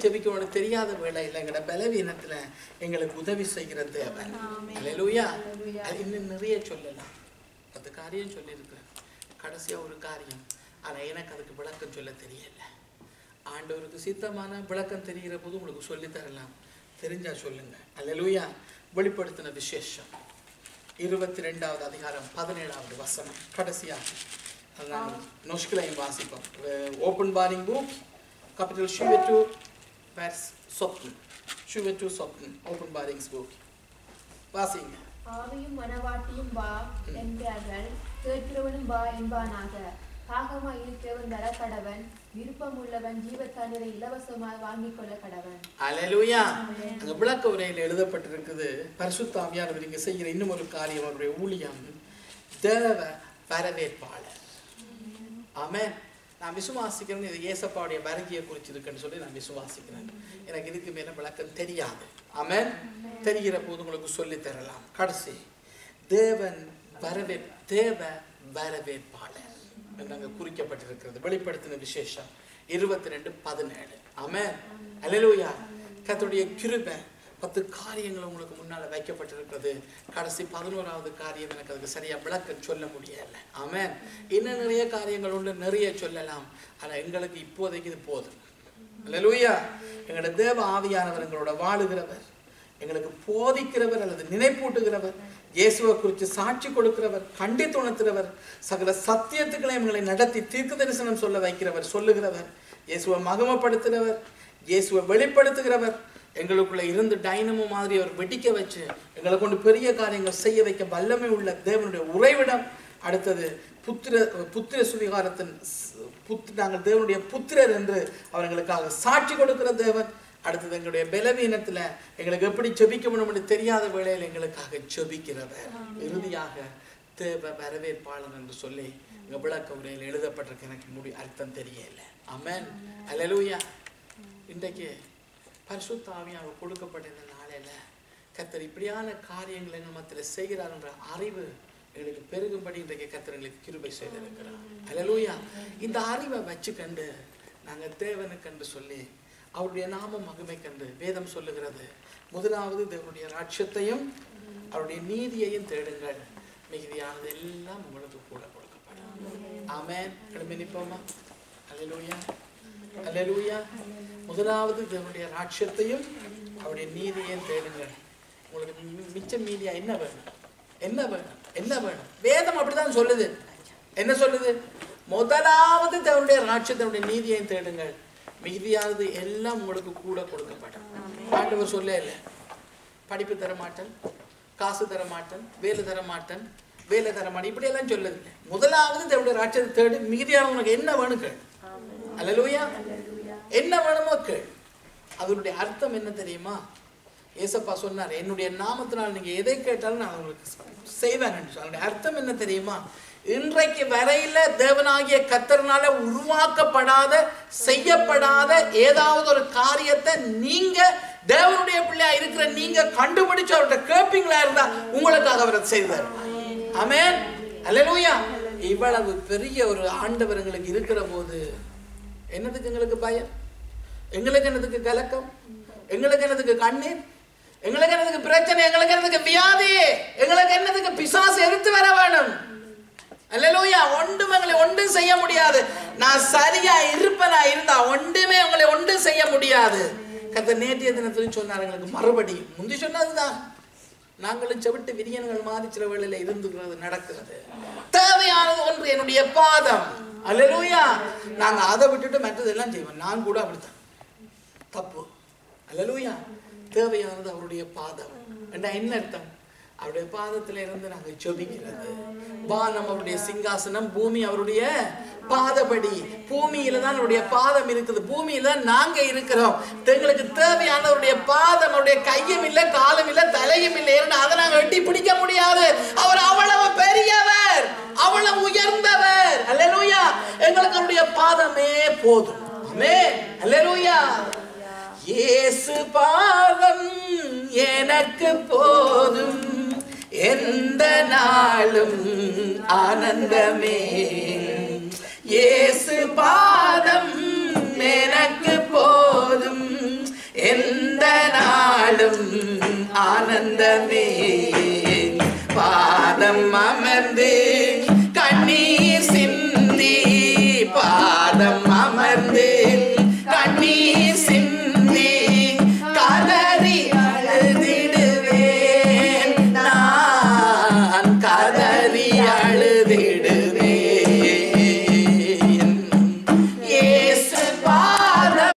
ஜெபிக்கணும்னு தெரியாத வேளையில் எங்களோட பலவீனத்துல எங்களுக்கு உதவி செய்கிற தேவன் அல்லேலூயா அது இன்னும் நிறைய சொல்லலாம் பத்து காரியம் சொல்லியிருக்கிறேன் கடைசியா ஒரு காரியம் ஆனா எனக்கு அதுக்கு விளக்கம் சொல்ல தெரியல ஆண்டவருக்கு சித்தமான விளக்கம் தெரிகிற போது உங்களுக்கு சொல்லித் தரலாம் தெரிஞ்சா சொல்லுங்க அல்லேலூயா வெளிப்படுத்தின விசேஷம் இருபத்தி ரெண்டாவது அதிகாரம் பதினேழாவது வசனம் கடைசியாக அது நாங்கள் நொஷ்கிலையும் வாசிப்போம் ஓப்பன் பாரிங் புக் capital 22 vers 17 22 17 ஓப்பன் பாரிங்ஸ் புக் வாசிங்க ஆவியும் மனவாட்டியும் வா என்பார்கள் கேட்கிறவனும் வா என்பானாக தாகமாய் இருக்கிறவன் வர கடவன் விருப்பம் உள்ளவன் ஜீவ தண்ணீரை இலவசமாய் வாங்கிக் கொள்ள கடவன் அல்லேலூயா அங்க விளக்க உரையில் எழுதப்பட்டிருக்குது பரிசுத்த ஆவியானவர் இங்க செய்கிற இன்னும் ஒரு காரியம் அவருடைய ஊழியம் தேவ வரவேற்பாளர் ஆமென் நான் விசுவாசிக்கிறேன் இது ஏசப்பாவுடைய வருகையை குறிச்சு இருக்குன்னு சொல்லி நான் விசுவாசிக்கிறேன் எனக்கு இதுக்கு மேல விளக்கம் தெரியாது ஆமென் தெரிகிற போது உங்களுக்கு சொல்லி தரலாம் கடைசி தேவன் வரவே தேவ வரவேற்பாளர் என்று அங்க குறிக்கப்பட்டிருக்கிறது வெளிப்படுத்தின விசேஷம் இருபத்தி ரெண்டு பதினேழு ஆமென் அல்லேலூயா கர்த்தருடைய கிருபை பத்து காரியங்கள் உங்களுக்கு முன்னால வைக்கப்பட்டிருக்கிறது கடைசி பதினோராவது காரியம் எனக்கு அதுக்கு சரியா விளக்க சொல்ல முடியல ஆமென் இன்னும் நிறைய காரியங்கள் உண்டு நிறைய சொல்லலாம் ஆனா எங்களுக்கு இப்போதைக்கு இது போதும் அல்லேலூயா எங்களோட தேவ ஆவியானவர் எங்களோட வாழுகிறவர் எங்களுக்கு போதிக்கிறவர் அல்லது நினைப்பூட்டுகிறவர் இயேசுவை குறித்து சாட்சி கொடுக்கிறவர் கண்டித்து உணர்த்துகிறவர் சகல சத்தியத்துக்களை எங்களை நடத்தி தீர்க்க தரிசனம் சொல்ல வைக்கிறவர் சொல்லுகிறவர் இயேசுவை மகமப்படுத்துகிறவர் இயேசுவை வெளிப்படுத்துகிறவர் எங்களுக்குள்ள இருந்து டைனமோ மாதிரி அவர் வெடிக்க வச்சு எங்களை கொண்டு பெரிய காரியங்கள் செய்ய வைக்க வல்லமை உள்ள தேவனுடைய உறைவிடம் அடுத்தது புத்திர புத்திர சுவிகாரத்தின் ஸ்- புத் நாங்கள் தேவனுடைய புத்திரர் என்று அவர் எங்களுக்காக சாட்சி கொடுக்கிற தேவன் அடுத்தது எங்களுடைய பலவீனத்துல எங்களுக்கு எப்படி ஜெபிக்க முடியும்னு தெரியாத வேளையில் எங்களுக்காக ஜெபிக்கிறவர் இறுதியாக தேவ வரவேற்பாளர் என்று சொல்லி இங்க விளக்க உரையில் எழுதப்பட்டிருக்கு எனக்கு முடி அர்த்தம் தெரியல ஆமென் அல்லேலூயா இன்றைக்கு பரிசுத்த ஆவியாக கொடுக்கப்பட்ட இந்த நாளையில கத்தர் இப்படியான காரியங்களை நம்மத்தில் செய்கிறார் என்ற அறிவு எங்களுக்கு பெருகும்படி இன்றைக்கு கத்தர் எங்களுக்கு கிருபை செய்திருக்கிறார் அல்லேலூயா இந்த அறிவை வச்சு கண்டு நாங்கள் தேவனுக்கு என்று சொல்லி அவருடைய நாம மகிமை கண்டு வேதம் சொல்லுகிறது முதலாவது தேவனுடைய ராட்சியத்தையும் அவருடைய நீதியையும் தேடுங்கள் மிகுதியானது எல்லாம் உங்களுக்கு கூட கொடுக்கப்படும் ஆமென் எழுப்பி நிற்போமா அல்லேலூயா அல்லேலூயா முதலாவது தேவனுடைய ராட்சியத்தையும் அவருடைய நீதியையும் தேடுங்கள் உங்களுக்கு மி- மிச்சம் மீதியா என்ன வேணும் என்ன வேணும் என்ன வேணும் வேதம் அப்படிதான் சொல்லுது என்ன சொல்லுது முதலாவது தேவனுடைய ராட்சியத்தினுடைய நீதியையும் தேடுங்கள் மிகுதியானது எல்லாம் உங்களுக்கு கூட கொடுக்கப்படும் ஆண்டவர் சொல்ல இல்லை படிப்பு தர மாட்டேன் காசு தர மாட்டேன் வேலை தர மாட்டேன் வேலை தர மாட்டேன் இப்படி எல்லாம் சொல்லதில்லை முதலாவது தேவனுடைய ராட்சியத்தை தேடு மிகுதியான உனக்கு என்ன வேணும் கேள் அல்லேலூயா என்ன வேணுமோ கேள் அதனுடைய அர்த்தம் என்ன தெரியுமா ஏசப்பா சொன்னார் என்னுடைய நாமத்தினால் நீங்க எதை கேட்டாலும் நான் உங்களுக்கு செய்வேன் என்று சொல்லி. அதனுடைய அர்த்தம் என்ன தெரியுமா இன்றைக்கு வரையில தேவனாகிய கத்தர்னால உருவாக்கப்படாத செய்யப்படாத ஏதாவது ஒரு காரியத்தை நீங்க தேவனுடைய பிள்ளையா இருக்கிற நீங்க கண்டுபிடிச்சு அவர்கிட்ட கேட்பீங்களா இருந்தா உங்களுக்காக அவர் அதை செய்து தருவார் ஆமென் அல்லேலூயா இவ்வளவு பெரிய ஒரு ஆண்டவர் எங்களுக்கு இருக்கிற போது என்னதுக்கு எங்களுக்கு பயம் எங்களுக்கு என்னதுக்கு கலக்கம் எங்களுக்கு என்னதுக்கு கண்ணீர் எங்களுக்கு என்னதுக்கு பிரச்சனை எங்களுக்கு என்னதுக்கு வியாதி எங்களுக்கு என்னதுக்கு பிசாசு எடுத்து வர வேணும் அல்லேலூயா ஒன்றும் எங்களை ஒன்றும் செய்ய முடியாது நான் சரியா இருப்பனா இருந்தா ஒன்றுமே உங்களை ஒன்றும் செய்ய முடியாது கத்த நேற்றைய தினத்திலும் சொன்னார் எங்களுக்கு மறுபடி முந்தி சொன்னதுதான் நாங்களும் செவிட்டு விரியன்கள் மாதிரி சில வேளையில இருந்துக்கிறது நடக்கிறது தேவையானது ஒன்று என்னுடைய பாதம் அல்லேலூயா நாங்க அதை விட்டுட்டு மற்றதெல்லாம் செய்வோம் நான் கூட அப்படித்தான் தப்பு அல்லேலூயா தேவையானது அவருடைய பாதம் என்ன என்ன அர்த்தம் அவருடைய பாதத்துல இருந்து நாங்க ஜெபிக்கிறது வானம் அவருடைய சிங்காசனம் பூமி அவருடைய பாதபடி பூமியில தான் அவருடைய பாதம் இருக்குது பூமியில தான் நாங்க இருக்கிறோம் எங்களுக்கு தேவையானவருடைய பாதம் அவருடைய கையும் இல்ல காலும் இல்ல தலையும் இல்லை ஏன்னா அதை நாங்க எட்டி பிடிக்க முடியாது அவர் அவ்வளவு பெரியவர் அவ்வளவு உயர்ந்தவர் அல்லேலூயா எங்களுக்கு அவருடைய பாதமே போதும் ஆமென் அல்லேலூயா இயேசு பாதம் எனக்கு போதும் எந்த நாளும் ஆனந்தமே இயேசு பாதம் எனக்கு போதும் பாதம் அமர்ந்து